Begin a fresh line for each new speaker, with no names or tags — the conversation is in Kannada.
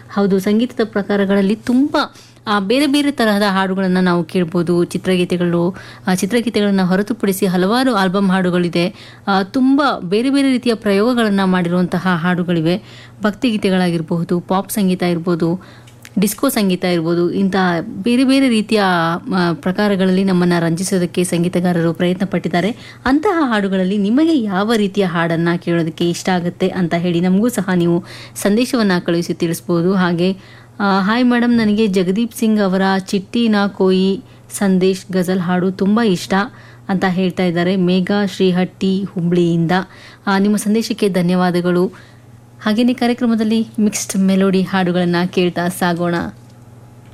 ಹೌದು ಸಂಗೀತದ ಪ್ರಕಾರಗಳಲ್ಲಿ ತುಂಬ ಆ, ಬೇರೆ ಬೇರೆ ತರಹದ ಹಾಡುಗಳನ್ನು ನಾವು ಕೇಳ್ಬೋದು ಚಿತ್ರಗೀತೆಗಳು ಆ, ಚಿತ್ರಗೀತೆಗಳನ್ನು ಹೊರತುಪಡಿಸಿ ಹಲವಾರು ಆಲ್ಬಮ್ ಹಾಡುಗಳಿದೆ ಆ, ತುಂಬ ಬೇರೆ ಬೇರೆ ರೀತಿಯ ಪ್ರಯೋಗಗಳನ್ನು ಮಾಡಿರುವಂತಹ ಹಾಡುಗಳಿವೆ ಭಕ್ತಿಗೀತೆಗಳಾಗಿರಬಹುದು ಪಾಪ್ ಸಂಗೀತ ಇರ್ಬೋದು ಡಿಸ್ಕೋ ಸಂಗೀತ ಇರ್ಬೋದು ಇಂಥ ಬೇರೆ ಬೇರೆ ರೀತಿಯ ಆ, ಪ್ರಕಾರಗಳಲ್ಲಿ ನಮ್ಮನ್ನು ರಂಜಿಸೋದಕ್ಕೆ ಸಂಗೀತಗಾರರು ಪ್ರಯತ್ನ ಪಟ್ಟಿದ್ದಾರೆ ಅಂತಹ ಹಾಡುಗಳಲ್ಲಿ ನಿಮಗೆ ಯಾವ ರೀತಿಯ ಹಾಡನ್ನು ಕೇಳೋದಕ್ಕೆ ಇಷ್ಟ ಆಗುತ್ತೆ ಅಂತ ಹೇಳಿ ನಮಗೂ ಸಹ ನೀವು ಸಂದೇಶವನ್ನು ಕಳುಹಿಸಿ ತಿಳಿಸ್ಬೋದು ಹಾಗೆ ಆ, ಹಾಯ್ ಮೇಡಮ್ ನನಗೆ ಜಗದೀಪ್ ಸಿಂಗ್ ಅವರ ಚಿಟ್ಟಿ ನಾ ಕೋಯಿ ಸಂದೇಶ್ ಗಜಲ್ ಹಾಡು ತುಂಬ ಇಷ್ಟ ಅಂತ ಹೇಳ್ತಾ ಇದ್ದಾರೆ ಮೇಘಾ ಶ್ರೀಹಟ್ಟಿ ಹುಬ್ಳಿಯಿಂದ ಆ, ನಿಮ್ಮ ಸಂದೇಶಕ್ಕೆ ಧನ್ಯವಾದಗಳು ಹಾಗೆಯೇ ಕಾರ್ಯಕ್ರಮದಲ್ಲಿ ಮಿಕ್ಸ್ಡ್ ಮೆಲೋಡಿ ಹಾಡುಗಳನ್ನು ಕೇಳ್ತಾ ಸಾಗೋಣ